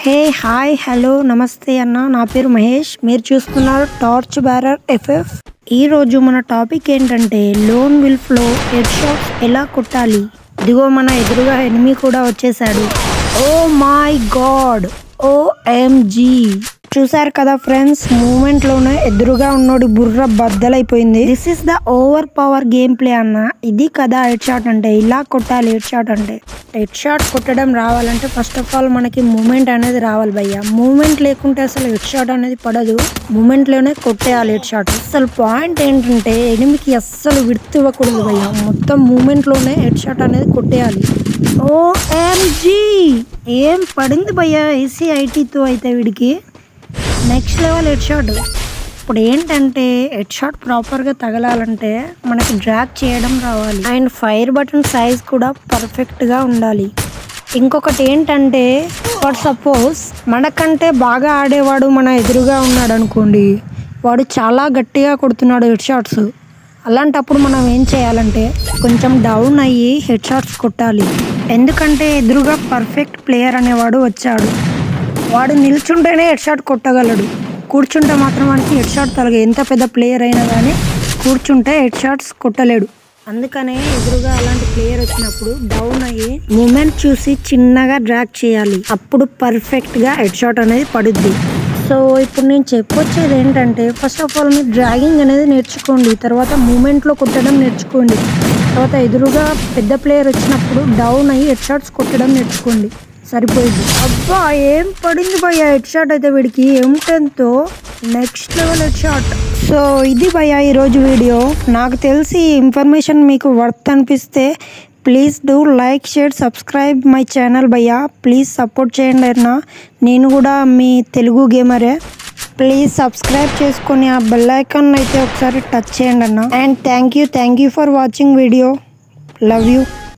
hey hi hello నమస్తే అన్న నా పేరు మహేష్ మీరు చూస్తున్నారు టార్చ్ బ్యారర్ ఎఫ్ఎఫ్ ఈ రోజు మన టాపిక్ ఏంటంటే లోన్ విల్ ఫ్లో హెడ్ షాట్స్ ఎలా కొట్టాలి ఇదిగో మన ఎదురుగా ఎనిమి కూడా వచ్చేసాడు oh my god O MG చూసారు కదా ఫ్రెండ్స్ మూమెంట్ లోనే ఎదురుగా ఉన్నోడి బుర్ర బద్దలైపోయింది this is the over power game play అన్న ఇది కదా హెడ్ షాట్ అంటే ఇలా కొట్టాలి హెడ్ షాట్ అంటే హెడ్ షాట్ కొట్టడం రావాలంటే ఫస్ట్ ఆఫ్ ఆల్ మనకి మూమెంట్ అనేది రావాలి భయ్య మూమెంట్ లేకుంటే అసలు హెడ్ షాట్ అనేది పడదు మూమెంట్ లోనే కొట్టేయాలి హెడ్ షాట్ అసలు పాయింట్ ఏంటంటే ఎనిమికి అస్సలు విడుతు ఇవ్వకూడదు భయ్య మొత్తం మూమెంట్ లోనే హెడ్ షాట్ అనేది కొట్టేయాలి ఓ ఎంజీ ఏం పడింది భయ్య ఏసీ ఐటీతో అయితే వీడికి నెక్స్ట్ లెవెల్ హెడ్ షాట్ ఇప్పుడు ఏంటంటే హెడ్ షాట్ ప్రాపర్గా తగలాలంటే మనకి డ్రాగ్ చేయడం రావాలి అండ్ ఫైర్ బటన్ సైజ్ కూడా పర్ఫెక్ట్గా ఉండాలి ఇంకొకటి ఏంటంటే ఫర్ సపోజ్ మనకంటే బాగా ఆడేవాడు మన ఎదురుగా ఉన్నాడు అనుకోండి వాడు చాలా గట్టిగా కొడుతున్నాడు హెడ్ షాట్స్ అలాంటప్పుడు మనం ఏం చేయాలంటే కొంచెం డౌన్ అయ్యి హెడ్ షాట్స్ కొట్టాలి ఎందుకంటే ఎదురుగా పర్ఫెక్ట్ ప్లేయర్ అనేవాడు వచ్చాడు వాడు నిల్చుంటేనే హెడ్ షాట్ కొట్టగలడు కూర్చుంటే మాత్రం వానికి హెడ్ షాట్ తలగ ఎంత పెద్ద ప్లేయర్ అయినా కానీ కూర్చుంటే హెడ్ షాట్స్ కొట్టలేడు అందుకనే ఎదురుగా అలాంటి ప్లేయర్ వచ్చినప్పుడు డౌన్ అయ్యి మూమెంట్ చూసి చిన్నగా డ్రాగ్ చేయాలి అప్పుడు పర్ఫెక్ట్ గా హెడ్ షాట్ అనేది పడుద్ది సో ఇప్పుడు నేను చెప్పొచ్చేది ఏంటంటే ఫస్ట్ ఆఫ్ ఆల్ మీరు డ్రాగింగ్ అనేది నేర్చుకోండి తర్వాత మూమెంట్లో కొట్టడం నేర్చుకోండి తర్వాత ఎదురుగా పెద్ద ప్లేయర్ వచ్చినప్పుడు డౌన్ అయ్యి హెడ్ షాట్స్ కొట్టడం నేర్చుకోండి సరిపోయింది అబ్బా ఏం పడింది భయ్య హెడ్ షాట్ అయితే వీడికి ఎం టెన్తో next level head shot so ఇది భయ్య ఈరోజు వీడియో నాకు తెలిసి ఈ ఇన్ఫర్మేషన్ మీకు వర్త్ అనిపిస్తే please do like share subscribe my channel భయ్య ప్లీజ్ సపోర్ట్ చేయండి అన్న నేను కూడా మీ తెలుగు గేమరే ప్లీజ్ సబ్స్క్రైబ్ చేసుకొని ఆ బెల్ ఐకాన్ అయితే ఒకసారి టచ్ చేయండి అన్న and thank you thank you for watching video love you